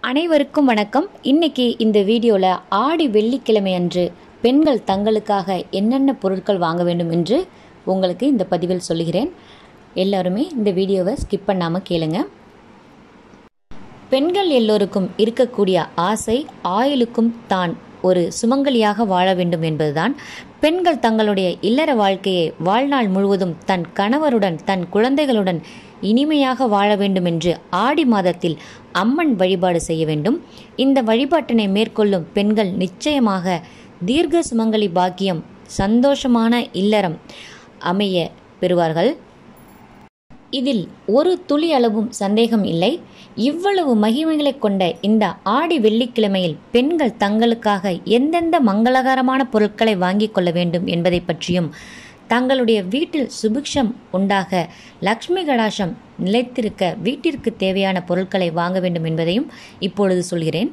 அனைவருக்கும் வணக்கம் இன்னைக்கு இந்த வீடியோவில் ஆடி வெள்ளிக்கிழமை அன்று பெண்கள் தங்களுக்காக என்னென்ன பொருட்கள் வாங்க வேண்டும் என்று உங்களுக்கு இந்த பதிவில் சொல்லுகிறேன் எல்லாருமே இந்த வீடியோவை ஸ்கிப் பண்ணாமல் கேளுங்க பெண்கள் எல்லோருக்கும் இருக்கக்கூடிய ஆசை ஆயுளுக்கும் தான் ஒரு சுமங்கலியாக வாழ வேண்டும் என்பதுதான் பெண்கள் தங்களுடைய இல்லற வாழ்க்கையை வாழ்நாள் முழுவதும் தன் கணவருடன் தன் குழந்தைகளுடன் இனிமையாக வாழ வேண்டும் என்று ஆடி மாதத்தில் அம்மன் வழிபாடு செய்ய வேண்டும் இந்த வழிபாட்டினை மேற்கொள்ளும் பெண்கள் நிச்சயமாக தீர்க்க சுமங்கலி பாக்கியம் சந்தோஷமான இல்லறம் அமைய பெறுவார்கள் இதில் ஒரு துளி அளவும் சந்தேகம் இல்லை இவ்வளவு மகிமைகளை கொண்ட இந்த ஆடி வெள்ளிக்கிழமையில் பெண்கள் தங்களுக்காக எந்தெந்த மங்களகரமான பொருட்களை வாங்கிக் கொள்ள வேண்டும் என்பதை பற்றியும் தங்களுடைய வீட்டில் சுபிக்ஷம் உண்டாக லக்ஷ்மி கடாசம் நிலைத்திருக்க வீட்டிற்கு தேவையான பொருட்களை வாங்க வேண்டும் என்பதையும் இப்பொழுது சொல்கிறேன்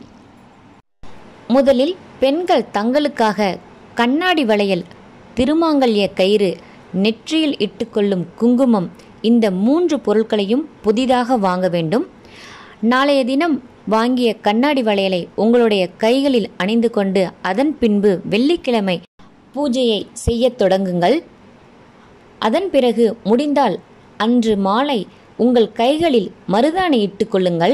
முதலில் பெண்கள் தங்களுக்காக கண்ணாடி வளையல் திருமாங்கல்ய கயிறு நெற்றியில் இட்டுக்கொள்ளும் குங்குமம் இந்த மூன்று பொருட்களையும் புதிதாக வாங்க வேண்டும் நாளைய தினம் வாங்கிய கண்ணாடி வளையலை உங்களுடைய கைகளில் அணிந்து கொண்டு அதன் பின்பு வெள்ளிக்கிழமை பூஜையை செய்யத் தொடங்குங்கள் அதன் பிறகு முடிந்தால் அன்று மாலை உங்கள் கைகளில் மருதாணி இட்டுக்கொள்ளுங்கள்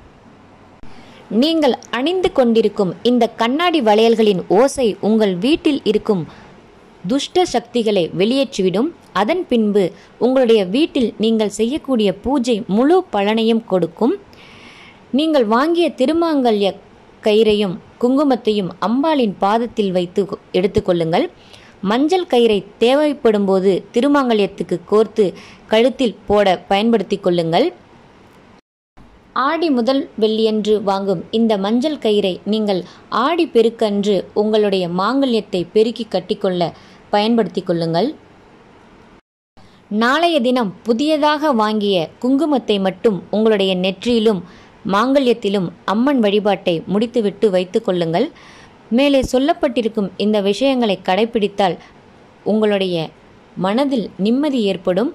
நீங்கள் அணிந்து கொண்டிருக்கும் இந்த கண்ணாடி வளையல்களின் ஓசை உங்கள் வீட்டில் இருக்கும் துஷ்ட சக்திகளை வெளியேற்றிவிடும் அதன் பின்பு உங்களுடைய வீட்டில் நீங்கள் செய்யக்கூடிய பூஜை முழு பலனையும் கொடுக்கும் நீங்கள் வாங்கிய திருமாங்கல்ய கயிறையும் குங்குமத்தையும் அம்பாளின் பாதத்தில் வைத்து எடுத்துக்கொள்ளுங்கள் மஞ்சள் கயிறை தேவைப்படும் போது திருமாங்கல்யத்துக்கு கோர்த்து கழுத்தில் போட பயன்படுத்தி கொள்ளுங்கள் ஆடி முதல் வெள்ளியன்று வாங்கும் இந்த மஞ்சள் கயிறை நீங்கள் ஆடி பெருக்கன்று உங்களுடைய மாங்கல்யத்தை பெருக்கி கட்டிக்கொள்ள பயன்படுத்தி கொள்ளுங்கள் நாளைய தினம் புதியதாக வாங்கிய குங்குமத்தை மட்டும் உங்களுடைய நெற்றியிலும் மாங்கல்யத்திலும் அம்மன் வழிபாட்டை முடித்துவிட்டு வைத்து கொள்ளுங்கள் மேலே சொல்லப்பட்டிருக்கும் இந்த விஷயங்களை கடைபிடித்தால் உங்களுடைய மனதில் நிம்மதி ஏற்படும்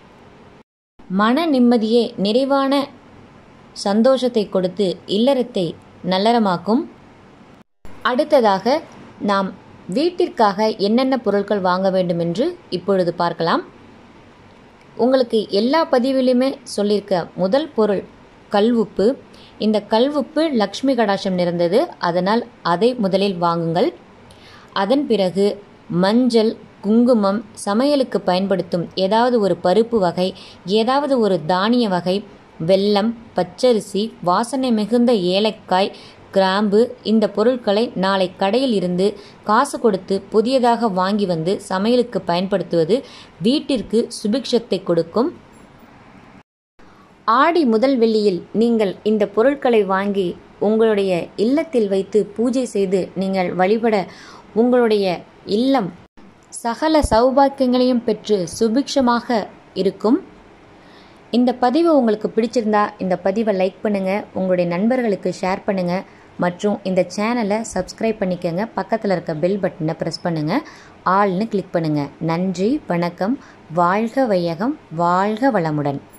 மன நிம்மதியே நிறைவான சந்தோஷத்தை கொடுத்து இல்லறத்தை நல்லறமாக்கும் அடுத்ததாக நாம் வீட்டிற்காக என்னென்ன பொருட்கள் வாங்க வேண்டும் என்று இப்பொழுது பார்க்கலாம் உங்களுக்கு எல்லா பதிவிலுமே சொல்லியிருக்க முதல் பொருள் கல்வுப்பு இந்த கல்வுப்பு லக்ஷ்மி கடாசம் நிறைந்தது அதனால் அதை முதலில் வாங்குங்கள் அதன் பிறகு மஞ்சள் குங்குமம் சமையலுக்கு பயன்படுத்தும் ஏதாவது ஒரு பருப்பு வகை ஏதாவது ஒரு தானிய வகை வெல்லம் பச்சரிசி வாசனை மிகுந்த ஏலக்காய் கிராம்பு இந்த பொருட்களை நாளை கடையில் இருந்து காசு கொடுத்து புதியதாக வாங்கி வந்து சமையலுக்கு பயன்படுத்துவது வீட்டிற்கு சுபிக்ஷத்தை கொடுக்கும் ஆடி முதல் வெள்ளியில் நீங்கள் இந்த பொருட்களை வாங்கி உங்களுடைய இல்லத்தில் வைத்து பூஜை செய்து நீங்கள் வழிபட உங்களுடைய இல்லம் சகல சௌபாக்கியங்களையும் பெற்று சுபிக்ஷமாக இருக்கும் இந்த பதிவு உங்களுக்கு பிடிச்சிருந்தா இந்த பதிவை லைக் பண்ணுங்கள் உங்களுடைய நண்பர்களுக்கு ஷேர் பண்ணுங்கள் மற்றும் இந்த சேனலை சப்ஸ்கிரைப் பண்ணிக்கோங்க பக்கத்தில் இருக்க பெல் பட்டனை ப்ரெஸ் பண்ணுங்கள் ஆல்னு கிளிக் பண்ணுங்கள் நன்றி வணக்கம் வாழ்க வையகம் வாழ்க வளமுடன்